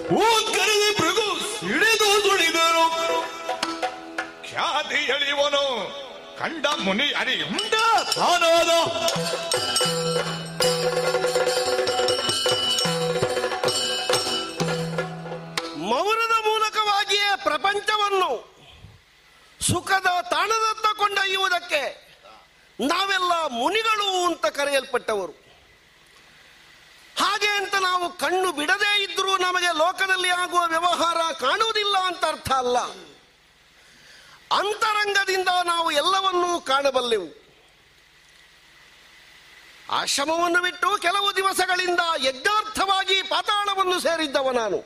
ಊತ್ಕರದ ಭೃಗು ಸಿಡಿದು ಸುಳಿದರು ಖ್ಯಾತಿ ಎಳೆಯುವನು ಕಂಡ ಮುನಿ ಅರಿ ಉಂಡ ತಾನಾದ ಮೌನದ ಮೂಲಕವಾಗಿಯೇ ಪ್ರಪಂಚವನ್ನು ಸುಖದ ತಾಣದತ್ತ ಕೊಂಡೊಯ್ಯುವುದಕ್ಕೆ ನಾವೆಲ್ಲ ಮುನಿಗಳು ಅಂತ ಕರೆಯಲ್ಪಟ್ಟವರು ಹಾಗೆ ಅಂತ ನಾವು ಕಣ್ಣು ಬಿಡದೇ ಇದ್ರೂ ನಮಗೆ ಲೋಕದಲ್ಲಿ ಆಗುವ ವ್ಯವಹಾರ ಕಾಣುವುದಿಲ್ಲ ಅಂತ ಅರ್ಥ ಅಲ್ಲ ಅಂತರಂಗದಿಂದ ನಾವು ಎಲ್ಲವನ್ನೂ ಕಾಣಬಲ್ಲೆವು ಆಶ್ರಮವನ್ನು ಬಿಟ್ಟು ಕೆಲವು ದಿವಸಗಳಿಂದ ಯಜ್ಞಾರ್ಥವಾಗಿ ಪಾತಾಳವನ್ನು ಸೇರಿದ್ದವ ನಾನು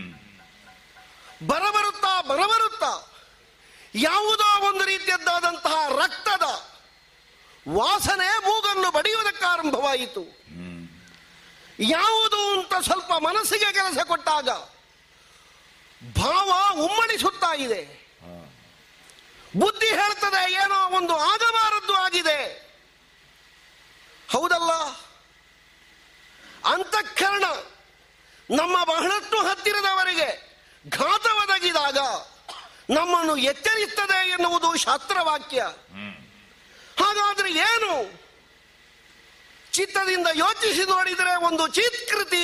ಬರಬರುತ್ತಾ ಬರಬರುತ್ತಾ ಯಾವುದೋ ಒಂದು ರೀತಿಯದ್ದಾದಂತಹ ರಕ್ತದ ವಾಸನೆ ಮೂಗನ್ನು ಬಡಿಯುವುದಕ್ಕೆ ಆರಂಭವಾಯಿತು ಯಾವುದು ಅಂತ ಸ್ವಲ್ಪ ಮನಸ್ಸಿಗೆ ಕೆಲಸ ಕೊಟ್ಟಾಗ ಭಾವ ಉಮ್ಮಣಿಸುತ್ತಾ ಇದೆ ಬುದ್ಧಿ ಹೇಳ್ತದೆ ಏನೋ ಒಂದು ಆಗಬಾರದ್ದು ಆಗಿದೆ ಹೌದಲ್ಲ ಅಂತಃಕರಣ ನಮ್ಮ ಬಹಳಷ್ಟು ಹತ್ತಿರದವರಿಗೆ ಘಾತ ಒದಗಿದಾಗ ನಮ್ಮನ್ನು ಎಚ್ಚರಿಸ್ತದೆ ಎನ್ನುವುದು ಶಾಸ್ತ್ರವಾಕ್ಯ ಹಾಗಾದ್ರೆ ಏನು ಚಿತ್ತದಿಂದ ಯೋಚಿಸಿ ನೋಡಿದರೆ ಒಂದು ಚಿತ್ಕೃತಿ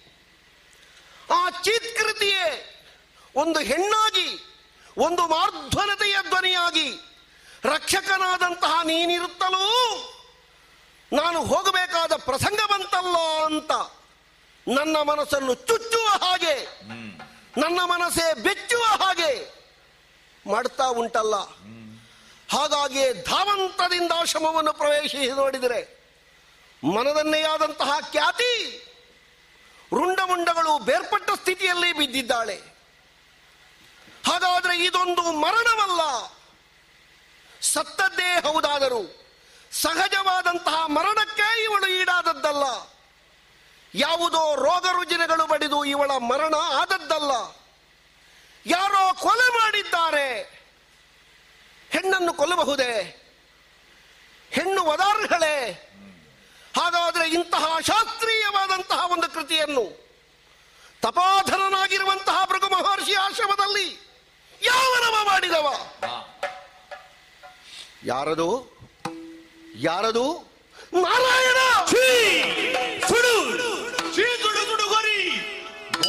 ಆ ಚಿತ್ಕೃತಿಯೇ ಒಂದು ಹೆಣ್ಣಾಗಿ ಒಂದು ಮಾರ್ಧ್ವನತೆಯ ಧ್ವನಿಯಾಗಿ ರಕ್ಷಕನಾದಂತಹ ನೀನಿರುತ್ತಲೂ ನಾನು ಹೋಗಬೇಕಾದ ಪ್ರಸಂಗ ಬಂತಲ್ಲ ಅಂತ ನನ್ನ ಮನಸ್ಸನ್ನು ಚುಚ್ಚುವ ಹಾಗೆ ನನ್ನ ಮನಸ್ಸೇ ಬೆಚ್ಚುವ ಹಾಗೆ ಮಾಡ್ತಾ ಉಂಟಲ್ಲ ಹಾಗಾಗಿ ಧಾವಂತದಿಂದ ಆಶ್ರಮವನ್ನು ಪ್ರವೇಶಿಸಿ ನೋಡಿದರೆ ಮನದನ್ನೇ ಆದಂತಹ ಖ್ಯಾತಿ ರುಂಡಮುಂಡಗಳು ಬೇರ್ಪಟ್ಟ ಸ್ಥಿತಿಯಲ್ಲಿ ಬಿದ್ದಿದ್ದಾಳೆ ಹಾಗಾದ್ರೆ ಇದೊಂದು ಮರಣವಲ್ಲ ಸತ್ತದ್ದೇ ಹೌದಾದರೂ ಸಹಜವಾದಂತಹ ಮರಣಕ್ಕೆ ಇವಳು ಈಡಾದದ್ದಲ್ಲ ಯಾವುದೋ ರೋಗ ರುಜಿನಗಳು ಬಡಿದು ಇವಳ ಮರಣ ಆದದ್ದಲ್ಲ ಯಾರೋ ಕೊಲೆ ಮಾಡಿದ್ದಾರೆ ಹೆಣ್ಣನ್ನು ಕೊಲ್ಲಬಹುದೇ ಹೆಣ್ಣು ವದಾರ್ಹಳೆ ಹಾಗಾದ್ರೆ ಇಂತಹ ಶಾಸ್ತ್ರೀಯವಾದಂತಹ ಒಂದು ಕೃತಿಯನ್ನು ತಪಾಧನನಾಗಿರುವಂತಹ ಭೃಗು ಮಹರ್ಷಿ ಆಶ್ರಮದಲ್ಲಿ ಯಾವನವ ಮಾಡಿದವ ಯಾರದು ಯಾರದು ನಾರಾಯಣ